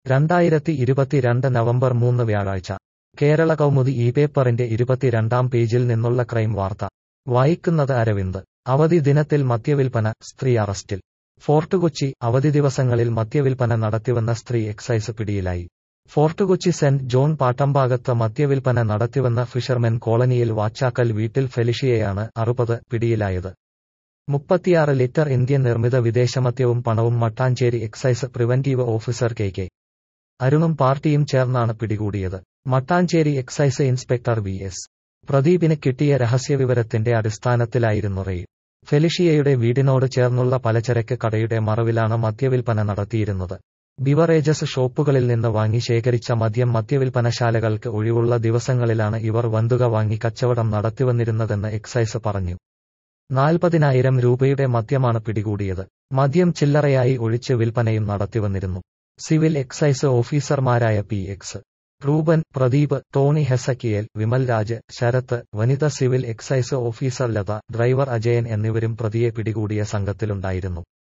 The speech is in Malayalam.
രണ്ടായിരത്തി ഇരുപത്തിരണ്ട് നവംബർ മൂന്ന് വ്യാഴാഴ്ച കേരള കൗമുദി ഈ പേപ്പറിന്റെ ഇരുപത്തിരണ്ടാം പേജിൽ നിന്നുള്ള ക്രൈം വാർത്ത വായിക്കുന്നത് അരവിന്ദ് അവധി ദിനത്തിൽ മദ്യവിൽപ്പന സ്ത്രീ അറസ്റ്റിൽ ഫോർട്ട് കൊച്ചി അവധി ദിവസങ്ങളിൽ മദ്യവിൽപ്പന നടത്തിവന്ന സ്ത്രീ എക്സൈസ് പിടിയിലായി ഫോർട്ട് കൊച്ചി സെന്റ് ജോൺ പാട്ടമ്പാകത്ത് മദ്യവിൽപ്പന നടത്തിവന്ന ഫിഷർമെൻ കോളനിയിൽ വാച്ചാക്കൽ വീട്ടിൽ ഫെലിഷിയയാണ് അറുപത് പിടിയിലായത് മുപ്പത്തിയാറ് ലിറ്റർ ഇന്ത്യൻ നിർമ്മിത വിദേശമദ്യവും പണവും Mattancherry excise preventive officer K K അരുണും പാർട്ടിയും ചേർന്നാണ് പിടികൂടിയത് Mattancherry excise inspector V S പ്രദീപിന് കിട്ടിയ രഹസ്യവിവരത്തിന്റെ അടിസ്ഥാനത്തിലായിരുന്നു റെയ്ഡ് ഫെലിഷിയയുടെ വീടിനോട് ചേർന്നുള്ള പലചരക്ക് കടയുടെ മറവിലാണ് മദ്യവിൽപ്പന നടത്തിയിരുന്നത് ബിവറേജസ് ഷോപ്പുകളിൽ നിന്ന് വാങ്ങി ശേഖരിച്ച മദ്യം മദ്യവിൽപ്പനശാലകൾക്ക് ഒഴിവുള്ള ദിവസങ്ങളിലാണ് ഇവർ വന്തുക വാങ്ങി കച്ചവടം നടത്തിവന്നിരുന്നതെന്ന് എക്സൈസ് പറഞ്ഞു നാൽപ്പതിനായിരം രൂപയുടെ മദ്യമാണ് പിടികൂടിയത് മദ്യം ചില്ലറയായി ഒഴിച്ച് വിൽപ്പനയും നടത്തിവന്നിരുന്നു സിവിൽ എക്സൈസ് ഓഫീസർമാരായ P X Ruben Pradeep Tony Hezekiel Vimal Raj Sarath വനിത civil excise officer Latha driver Ajayan എന്നിവരും പ്രതിയെ പിടികൂടിയ സംഘത്തിലുണ്ടായിരുന്നു